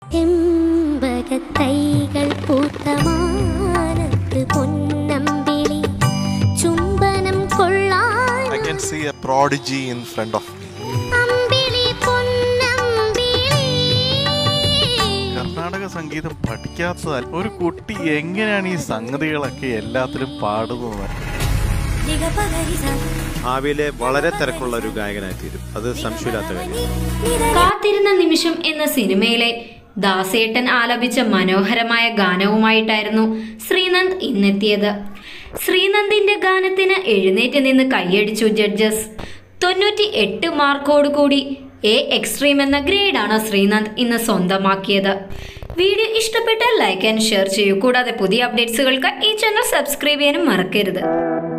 ചെമ്പകത്തൈകൾ പൂത്ത മാനത്ത് പൊന്നമ്പിളി ചുംബനം കൊള്ളാൻ I can see a prodigy in front of me. അമ്പിളി പൊന്നമ്പിളി കർണാടക സംഗീതം പഠിക്കാത്തതാൽ ഒരു കുട്ടി എങ്ങനെയാണ് ഈ സംഗതികളൊക്കെ എല്ലാത്തിലും പാടുന്നത് ഭാവിയിലെ വളരെ തിരക്കുള്ള ഒരു ഗായകനായി തീരും അത് സംശയമില്ലാത്ത കാര്യം കാത്തിരുന്ന നിമിഷം എന്ന സിനിമയിലെ ദാസേട്ടൻ ആലപിച്ച മനോഹരമായ ഗാനവുമായിട്ടായിരുന്നു ശ്രീനന്ദ് ഇന്നെത്തിയത് ശ്രീനന്ദിന്റെ ഗാനത്തിന് എഴുന്നേറ്റ് നിന്ന് കൈയടിച്ചു ജഡ്ജസ് തൊണ്ണൂറ്റി എട്ട് മാർക്കോടുകൂടി എ എക്സ്ട്രീം എന്ന ഗ്രേഡാണ് ശ്രീനന്ദ് ഇന്ന് സ്വന്തമാക്കിയത് വീഡിയോ ഇഷ്ടപ്പെട്ടാൽ ലൈക്ക് ആൻഡ് ഷെയർ ചെയ്യൂ കൂടാതെ പുതിയ അപ്ഡേറ്റ്സുകൾക്ക് ഈ ചാനൽ സബ്സ്ക്രൈബ് ചെയ്യാനും മറക്കരുത്